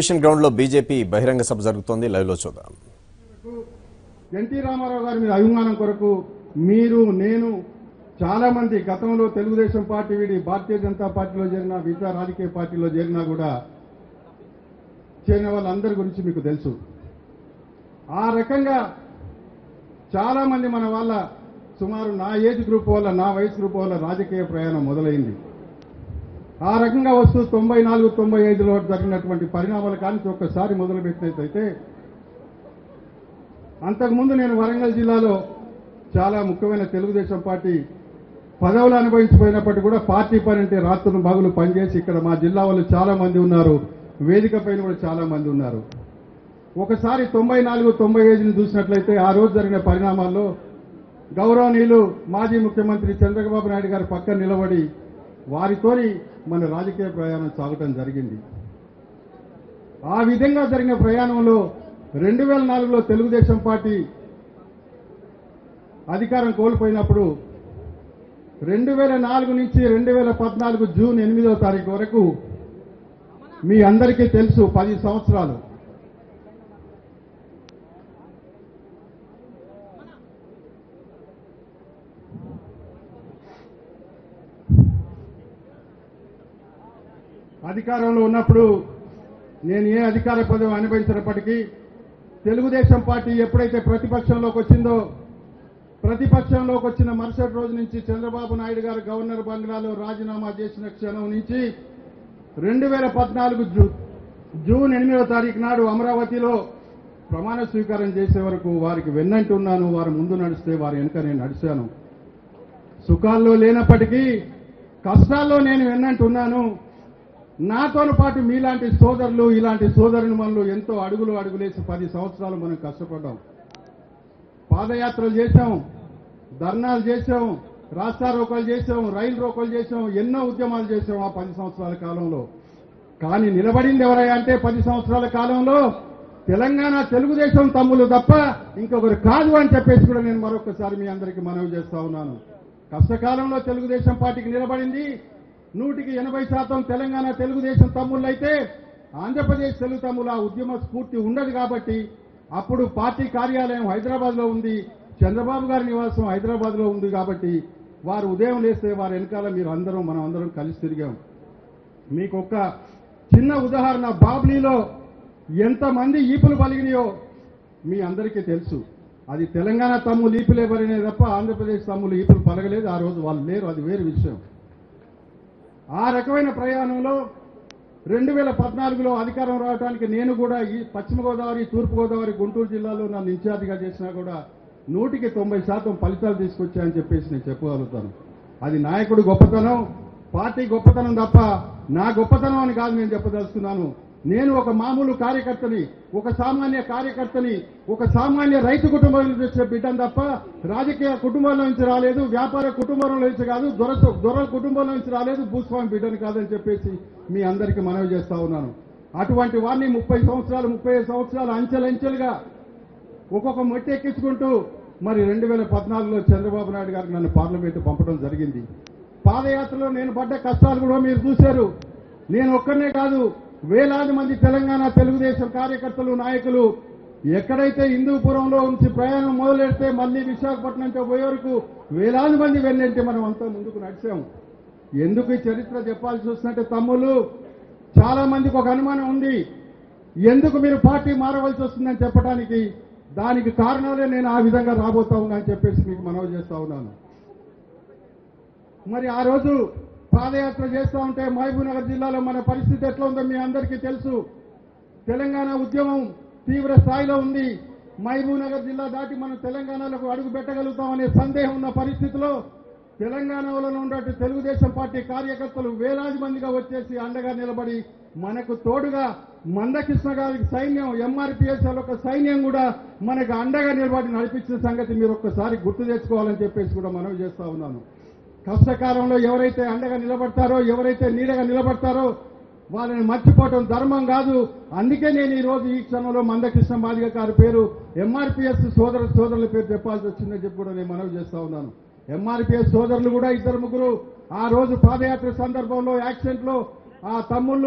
station ground లో BJP బహిరంగ సభ జరుగుతోంది లైవ్ లో చూద్దాం ఎన్టీ రామారావు గారి మీద అభిమానం కొరకు మీరు నేను చాలా మంది గతంలో తెలుగుదేశం పార్టీ వీడి భారతీయ జనతా పార్టీలో చేరిన మిగతా రాజకీయ పార్టీలో చేరినా కూడా చేరిన వాళ్ళందరి గురించి మీకు తెలుసు ఆ రకంగా చాలా మంది మన వాళ్ళ సుమారు నా ఏజ్ గ్రూప్ వల్ల నా వయసు గ్రూప్ వల్ల రాజకీయ ప్రయాణం మొదలైంది ఆ రకంగా వస్తూ తొంభై నాలుగు తొంభై ఐదులో జరిగినటువంటి పరిణామాల కానీ ఒక్కసారి మొదలుపెట్టినట్లయితే అంతకుముందు నేను వరంగల్ జిల్లాలో చాలా ముఖ్యమైన తెలుగుదేశం పార్టీ పదవులు అనుభవించిపోయినప్పటికీ కూడా పార్టీ పని అంటే రాత్రులు మగులు పనిచేసి ఇక్కడ మా జిల్లా వాళ్ళు చాలా మంది ఉన్నారు వేదిక పైన కూడా చాలా మంది ఉన్నారు ఒకసారి తొంభై నాలుగు తొంభై ఐదుని చూసినట్లయితే ఆ రోజు జరిగిన పరిణామాల్లో గౌరవనీయులు మాజీ ముఖ్యమంత్రి చంద్రబాబు నాయుడు గారి పక్కన నిలబడి వారితోని మన రాజకీయ ప్రయాణం సాగటం జరిగింది ఆ విధంగా జరిగిన ప్రయాణంలో రెండు వేల నాలుగులో తెలుగుదేశం పార్టీ అధికారం కోల్పోయినప్పుడు రెండు వేల నాలుగు నుంచి రెండు వేల పద్నాలుగు జూన్ ఎనిమిదో తారీఖు వరకు మీ అందరికీ తెలుసు పది సంవత్సరాలు అధికారంలో ఉన్నప్పుడు నేను ఏ అధికార పదవి అనుభవించినప్పటికీ తెలుగుదేశం పార్టీ ఎప్పుడైతే ప్రతిపక్షంలోకి వచ్చిందో ప్రతిపక్షంలోకి వచ్చిన మరుసటి రోజు నుంచి చంద్రబాబు నాయుడు గారు గవర్నర్ బంగ్లాలో రాజీనామా చేసిన క్షణం నుంచి రెండు వేల పద్నాలుగు జూ జూన్ ఎనిమిదవ తారీఖు నాడు అమరావతిలో ప్రమాణ స్వీకారం చేసే వరకు వారికి వెన్నంటి ఉన్నాను వారు ముందు నడిస్తే వారి వెనుక నేను నడిచాను సుఖాల్లో లేనప్పటికీ కష్టాల్లో నేను వెన్నంటి ఉన్నాను నాతో పాటు మీలాంటి సోదరులు ఇలాంటి సోదరుని మనలో ఎంతో అడుగులు అడుగులేసి పది సంవత్సరాలు మనం కష్టపడ్డాం పాదయాత్రలు చేశాం ధర్నాలు చేశాం రాస్తా రోకోలు చేశాం రైలు రోకోలు చేశాం ఎన్నో ఉద్యమాలు చేశాం ఆ పది సంవత్సరాల కాలంలో కానీ నిలబడింది ఎవరయ్యా అంటే పది సంవత్సరాల కాలంలో తెలంగాణ తెలుగుదేశం తమ్ములు తప్ప ఇంకొకరు కాదు అని చెప్పేసి కూడా నేను మరొకసారి మీ అందరికీ మనవి చేస్తా ఉన్నాను కష్టకాలంలో తెలుగుదేశం పార్టీకి నిలబడింది నూటికి ఎనభై శాతం తెలంగాణ తెలుగుదేశం తమ్ముళ్ళైతే ఆంధ్రప్రదేశ్ తెలుగు తమ్ముల ఉద్యమ స్ఫూర్తి ఉండదు కాబట్టి అప్పుడు పార్టీ కార్యాలయం హైదరాబాద్ లో ఉంది చంద్రబాబు గారి నివాసం హైదరాబాద్ లో ఉంది కాబట్టి వారు ఉదయం లేస్తే వారి వెనకాల మీరు అందరం మనం అందరం కలిసి తిరిగాం మీకు ఒక చిన్న ఉదాహరణ బాబ్లీలో ఎంతమంది ఈపులు పలిగినాయో మీ అందరికీ తెలుసు అది తెలంగాణ తమ్ములు ఈపులే పలిగినాయి తప్ప ఆంధ్రప్రదేశ్ తమ్ములు ఈపులు పలగలేదు ఆ రోజు వాళ్ళు లేరు అది వేరు విషయం ఆ రకమైన ప్రయాణంలో రెండు వేల పద్నాలుగులో అధికారం రావడానికి నేను కూడా ఈ పశ్చిమ గోదావరి తూర్పు గోదావరి గుంటూరు జిల్లాలో నన్ను ఇన్ఛార్జిగా చేసినా కూడా నూటికి తొంభై శాతం ఫలితాలు తీసుకొచ్చాయని చెప్పేసి నేను చెప్పగలుగుతాను అది నాయకుడు గొప్పతనం పార్టీ గొప్పతనం తప్ప నా గొప్పతనం అని కాదు నేను చెప్పదలుచుకున్నాను నేను ఒక మామూలు కార్యకర్తని ఒక సామాన్య కార్యకర్తని ఒక సామాన్య రైతు కుటుంబం నుంచి వచ్చిన బిడ్డను తప్ప రాజకీయ కుటుంబంలో నుంచి రాలేదు వ్యాపార కుటుంబంలో నుంచి కాదు దొర దొర కుటుంబంలో నుంచి రాలేదు భూస్వామి బిడ్డను కాదని చెప్పేసి మీ అందరికీ మనవి చేస్తా ఉన్నాను అటువంటి వారిని ముప్పై సంవత్సరాలు ముప్పై ఐదు సంవత్సరాలు అంచెలంచెలుగా ఒక్కొక్క మొట్టి ఎక్కించుకుంటూ మరి రెండు వేల పద్నాలుగులో చంద్రబాబు నాయుడు గారికి నన్ను పార్లమెంటు పంపడం జరిగింది పాదయాత్రలో నేను పడ్డ కష్టాలు కూడా మీరు చూశారు నేను ఒక్కనే కాదు వేలాది మంది తెలంగాణ తెలుగుదేశం కార్యకర్తలు నాయకులు ఎక్కడైతే హిందూపురంలో నుంచి ప్రయాణం మొదలెడితే మళ్ళీ విశాఖపట్నంతో పోయే వరకు వేలాది మంది వెళ్ళంటే మనం అంతా ముందుకు నడిచాం ఎందుకు ఈ చరిత్ర చెప్పాల్సి వస్తుందంటే తమ్ముళ్ళు చాలా మందికి ఒక అనుమానం ఉంది ఎందుకు మీరు పార్టీ మారవలసి వస్తుందని చెప్పడానికి దానికి కారణాలే నేను ఆ విధంగా రాబోతా ఉన్నా అని చెప్పేసి మీకు మనవి చేస్తా ఉన్నాను మరి ఆ రోజు పాదయాత్ర చేస్తూ ఉంటే మహబూబ్నగర్ జిల్లాలో మన పరిస్థితి ఎట్లా ఉందో మీ అందరికీ తెలుసు తెలంగాణ ఉద్యమం తీవ్ర స్థాయిలో ఉంది మహబూబ్నగర్ జిల్లా దాటి మనం తెలంగాణలో అడుగు పెట్టగలుగుతామనే సందేహం ఉన్న పరిస్థితిలో తెలంగాణలో ఉన్నట్టు తెలుగుదేశం పార్టీ కార్యకర్తలు వేలాది మందిగా వచ్చేసి అండగా నిలబడి మనకు తోడుగా మందకృష్ణ గారికి సైన్యం ఎంఆర్పిఎస్ ఒక సైన్యం కూడా మనకు అండగా నిలబడి నడిపించిన సంగతి మీరు ఒక్కసారి గుర్తు తెచ్చుకోవాలని చెప్పేసి కూడా మనవి చేస్తా ఉన్నాను కష్టకాలంలో ఎవరైతే అండగా నిలబడతారో ఎవరైతే నీడగా నిలబడతారో వాళ్ళని మర్చిపోవటం ధర్మం కాదు అందుకే నేను ఈ రోజు ఈ క్షణంలో మందకృష్ణ మాదిగ గారి పేరు ఎంఆర్పిఎస్ సోదర సోదరుల పేరు చెప్పాల్సి వచ్చిందని చెప్పి కూడా నేను మనవి చేస్తా ఉన్నాను ఎంఆర్పిఎస్ సోదరులు కూడా ఇద్దరు ముగ్గురు ఆ రోజు పాదయాత్ర సందర్భంలో యాక్సిడెంట్ లో ఆ తమ్ముళ్ళు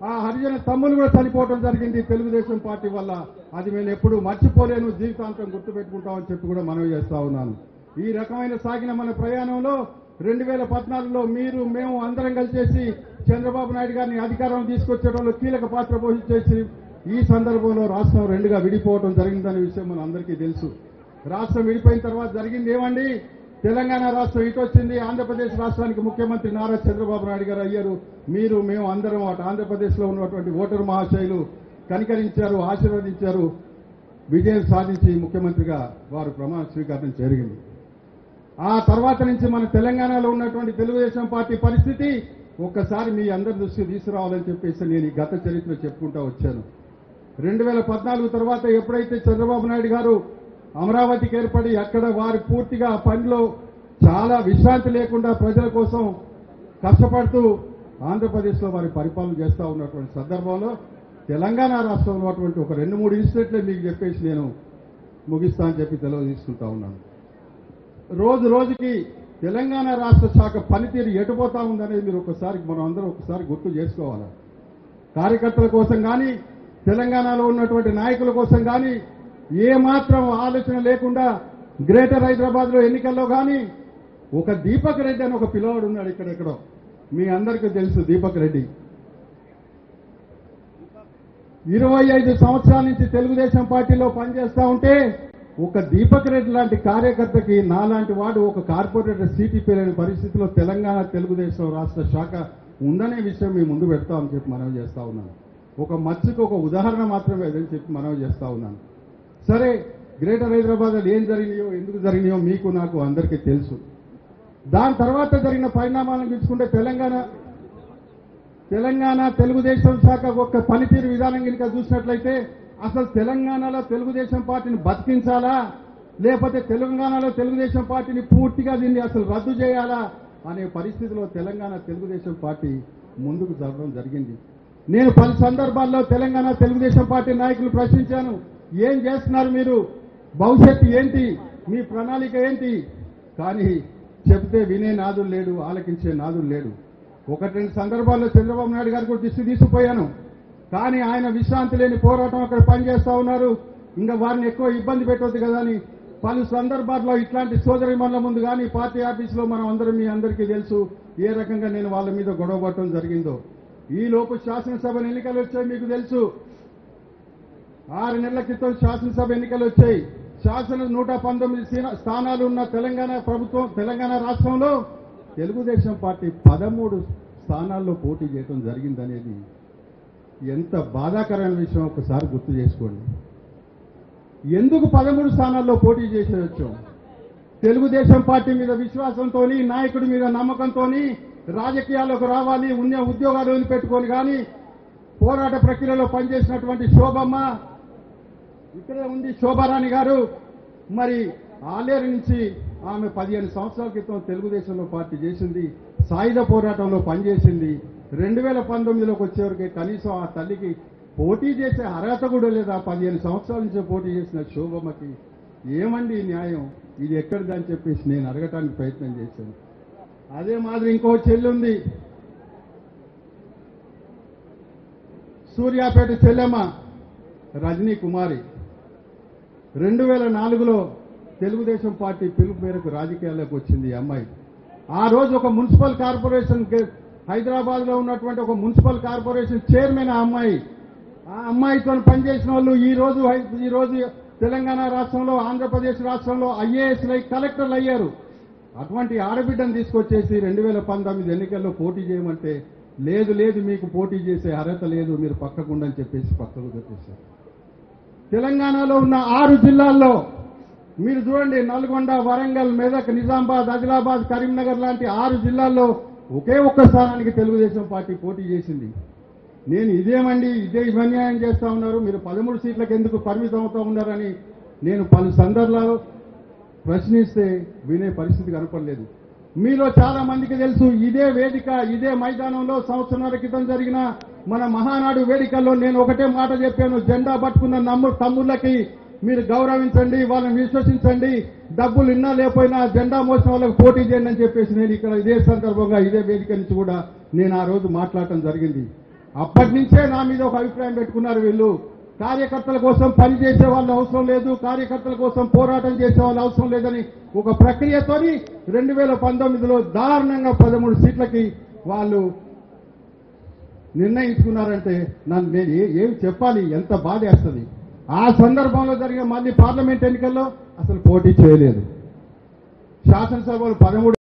ఆ హరిజన తమ్ములు కూడా చనిపోవడం జరిగింది తెలుగుదేశం పార్టీ వల్ల అది నేను ఎప్పుడు మర్చిపోలేను జీవితాంతం గుర్తుపెట్టుకుంటామని చెప్పి కూడా మనవి చేస్తా ఉన్నాను ఈ రకమైన సాగిన మన ప్రయాణంలో రెండు వేల పద్నాలుగులో మీరు మేము అందరం కలిసేసి చంద్రబాబు నాయుడు గారిని అధికారం తీసుకొచ్చడంలో కీలక పాత్ర పోషించేసి ఈ సందర్భంలో రాష్ట్రం రెండుగా విడిపోవడం జరిగిందనే విషయం మన అందరికీ తెలుసు రాష్ట్రం విడిపోయిన తర్వాత జరిగింది ఏమండి తెలంగాణ రాష్ట్రం ఇటు వచ్చింది ఆంధ్రప్రదేశ్ రాష్ట్రానికి ముఖ్యమంత్రి నారా చంద్రబాబు నాయుడు గారు అయ్యారు మీరు మేము అందరం అటు ఆంధ్రప్రదేశ్లో ఉన్నటువంటి ఓటరు మహాశయులు కనికరించారు ఆశీర్వదించారు విజయం సాధించి ముఖ్యమంత్రిగా వారు ప్రమాణ స్వీకారం జరిగింది ఆ తర్వాత నుంచి మన తెలంగాణలో ఉన్నటువంటి తెలుగుదేశం పార్టీ పరిస్థితి ఒక్కసారి మీ అందరి దృష్టి తీసుకురావాలని చెప్పేసి నేను ఈ గత చరిత్ర చెప్పుకుంటా వచ్చాను రెండు వేల పద్నాలుగు తర్వాత ఎప్పుడైతే చంద్రబాబు నాయుడు గారు అమరావతికి ఏర్పడి అక్కడ వారు పూర్తిగా ఆ పనిలో చాలా విశ్రాంతి లేకుండా ప్రజల కోసం కష్టపడుతూ ఆంధ్రప్రదేశ్లో వారి పరిపాలన చేస్తూ ఉన్నటువంటి సందర్భంలో తెలంగాణ రాష్ట్రంలో ఉన్నటువంటి ఒక రెండు మూడు ఇన్సిడెంట్లే మీకు చెప్పేసి నేను ముగిస్తా అని చెప్పి తెలియజేసుకుంటా ఉన్నాను రోజు రోజుకి తెలంగాణ రాష్ట్ర శాఖ పనితీరు ఎటుపోతా ఉందనేది మీరు ఒకసారి మనం అందరం ఒకసారి గుర్తు చేసుకోవాలి కార్యకర్తల కోసం కానీ తెలంగాణలో ఉన్నటువంటి నాయకుల కోసం కానీ ఏ మాత్రం ఆలోచన లేకుండా గ్రేటర్ హైదరాబాద్ లో ఎన్నికల్లో కానీ ఒక దీపక్ రెడ్డి అని ఒక పిల్లవాడు ఉన్నాడు ఇక్కడెక్కడో మీ అందరికీ తెలుసు దీపక్ రెడ్డి ఇరవై ఐదు సంవత్సరాల నుంచి తెలుగుదేశం పార్టీలో పనిచేస్తా ఉంటే ఒక దీపక్ రెడ్డి లాంటి కార్యకర్తకి నాలాంటి వాడు ఒక కార్పొరేటర్ సీటీ పేరని పరిస్థితిలో తెలంగాణ తెలుగుదేశం రాష్ట్ర శాఖ ఉందనే విషయం మీ ముందు పెడతామని చెప్పి మనవి చేస్తా ఉన్నాను ఒక మచ్చుకు ఒక ఉదాహరణ మాత్రమే అదని చెప్పి మనవి చేస్తా ఉన్నాను సరే గ్రేటర్ హైదరాబాద్ ఏం జరిగినాయో ఎందుకు జరిగినాయో మీకు నాకు అందరికీ తెలుసు దాని తర్వాత జరిగిన పరిణామాలను చూసుకుంటే తెలంగాణ తెలంగాణ తెలుగుదేశం శాఖ యొక్క పనితీరు విధానం కనుక చూసినట్లయితే అసలు తెలంగాణలో తెలుగుదేశం పార్టీని బతికించాలా లేకపోతే తెలంగాణలో తెలుగుదేశం పార్టీని పూర్తిగా దీన్ని అసలు రద్దు చేయాలా అనే పరిస్థితిలో తెలంగాణ తెలుగుదేశం పార్టీ ముందుకు జరగడం జరిగింది నేను పలు సందర్భాల్లో తెలంగాణ తెలుగుదేశం పార్టీ నాయకులు ప్రశ్నించాను ఏం చేస్తున్నారు మీరు భవిష్యత్తు ఏంటి మీ ప్రణాళిక ఏంటి కానీ చెప్తే వినే నాదులు లేడు ఆలకించే నాదులు లేడు ఒకటి రెండు సందర్భాల్లో చంద్రబాబు నాయుడు గారు కూడా దృష్టి తీసుకుపోయాను కానీ ఆయన విశ్రాంతి లేని పోరాటం అక్కడ పనిచేస్తా ఉన్నారు ఇంకా వారిని ఎక్కువ ఇబ్బంది పెట్టవద్దు కదా అని పలు సందర్భాల్లో ఇట్లాంటి సోదరి మనల ముందు కానీ పార్టీ ఆఫీసులో మనం అందరం మీ అందరికీ తెలుసు ఏ రకంగా నేను వాళ్ళ మీద గొడవ పడటం జరిగిందో ఈ లోపు శాసనసభ ఎన్నికలు వచ్చాయి మీకు తెలుసు ఆరు నెలల క్రితం శాసనసభ ఎన్నికలు వచ్చాయి శాసన నూట పంతొమ్మిది సీన- స్థానాలు ఉన్న తెలంగాణ ప్రభుత్వం తెలంగాణ రాష్ట్రంలో తెలుగుదేశం పార్టీ పదమూడు స్థానాల్లో పోటీ చేయడం జరిగిందనేది ఎంత బాధాకరమైన విషయం ఒకసారి గుర్తు చేసుకోండి ఎందుకు పదమూడు స్థానాల్లో పోటీ చేసి వచ్చాం తెలుగుదేశం పార్టీ మీద విశ్వాసంతో నాయకుడి మీద నమ్మకంతో రాజకీయాల్లోకి రావాలి ఉన్న ఉద్యోగాలు వదిలిపెట్టుకొని కానీ పోరాట ప్రక్రియలో పనిచేసినటువంటి శోభమ్మ ఇక్కడే ఉంది శోభారాణి గారు మరి ఆలేరు నుంచి ఆమె పదిహేను సంవత్సరాల క్రితం తెలుగుదేశంలో పార్టీ చేసింది సాయుధ పోరాటంలో పనిచేసింది రెండు వేల పంతొమ్మిదిలోకి వచ్చేవరకు కనీసం ఆ తల్లికి పోటీ చేసే అర్హత కూడా లేదా పదిహేను సంవత్సరాల నుంచి పోటీ చేసిన శోభమ్మకి ఏమండి ఈ న్యాయం ఇది ఎక్కడిది అని చెప్పేసి నేను అడగటానికి ప్రయత్నం చేశాను అదే మాదిరి ఇంకో చెల్లి ఉంది సూర్యాపేట చెల్లెమ్మ రజనీ కుమారి రెండు వేల నాలుగులో తెలుగుదేశం పార్టీ పిలుపు మేరకు రాజకీయాల్లోకి వచ్చింది ఈ అమ్మాయి ఆ రోజు ఒక మున్సిపల్ కార్పొరేషన్ హైదరాబాద్ లో ఉన్నటువంటి ఒక మున్సిపల్ కార్పొరేషన్ చైర్మన్ ఆ అమ్మాయి ఆ అమ్మాయితో పనిచేసిన వాళ్ళు ఈ రోజు హై- ఈ రోజు తెలంగాణ రాష్ట్రంలో ఆంధ్రప్రదేశ్ రాష్ట్రంలో ఐఏఎస్ కలెక్టర్లు అయ్యారు అటువంటి ఆడబిడ్డను తీసుకొచ్చేసి రెండు వేల పంతొమ్మిది ఎన్నికల్లో పోటీ చేయమంటే లేదు లేదు మీకు పోటీ చేసే అర్హత లేదు మీరు పక్కకుండని చెప్పేసి పక్కకు చెప్పేశారు తెలంగాణలో ఉన్న ఆరు జిల్లాల్లో మీరు చూడండి నల్గొండ వరంగల్ మెదక్ నిజామాబాద్ ఆదిలాబాద్ కరీంనగర్ లాంటి ఆరు జిల్లాల్లో ఒకే ఒక్క స్థానానికి తెలుగుదేశం పార్టీ పోటీ చేసింది నేను ఇదేమండి ఇదే ఇవన్యాయం చేస్తా ఉన్నారు మీరు పదమూడు సీట్లకు ఎందుకు పరిమితం అవుతా ఉన్నారని నేను పలు సందర్భాల్లో ప్రశ్నిస్తే వినే పరిస్థితి కనపడలేదు మీలో చాలా మందికి తెలుసు ఇదే వేదిక ఇదే మైదానంలో సంవత్సరాల క్రితం జరిగిన మన మహానాడు వేదికల్లో నేను ఒకటే మాట చెప్పాను జెండా పట్టుకున్న నమ్ము తమ్ముళ్ళకి మీరు గౌరవించండి వాళ్ళని విశ్వసించండి డబ్బులు ఇన్నా లేకపోయినా జెండా మోసిన వాళ్ళకి పోటీ చేయండి అని చెప్పేసి నేను ఇక్కడ ఇదే సందర్భంగా ఇదే వేదిక నుంచి కూడా నేను ఆ రోజు మాట్లాడటం జరిగింది అప్పటి నుంచే నా మీద ఒక అభిప్రాయం పెట్టుకున్నారు వీళ్ళు కార్యకర్తల కోసం పని చేసే వాళ్ళు అవసరం లేదు కార్యకర్తల కోసం పోరాటం చేసే వాళ్ళు అవసరం లేదని ఒక ప్రక్రియతోని రెండు వేల పంతొమ్మిదిలో దారుణంగా పదమూడు సీట్లకి వాళ్ళు నిర్ణయించుకున్నారంటే నన్ను నేను ఏ- ఏం చెప్పాలి ఎంత బాధేస్తుంది ఆ సందర్భంలో జరిగే మళ్ళీ పార్లమెంట్ ఎన్నికల్లో అసలు పోటీ చేయలేదు శాసనసభలో పదమూడు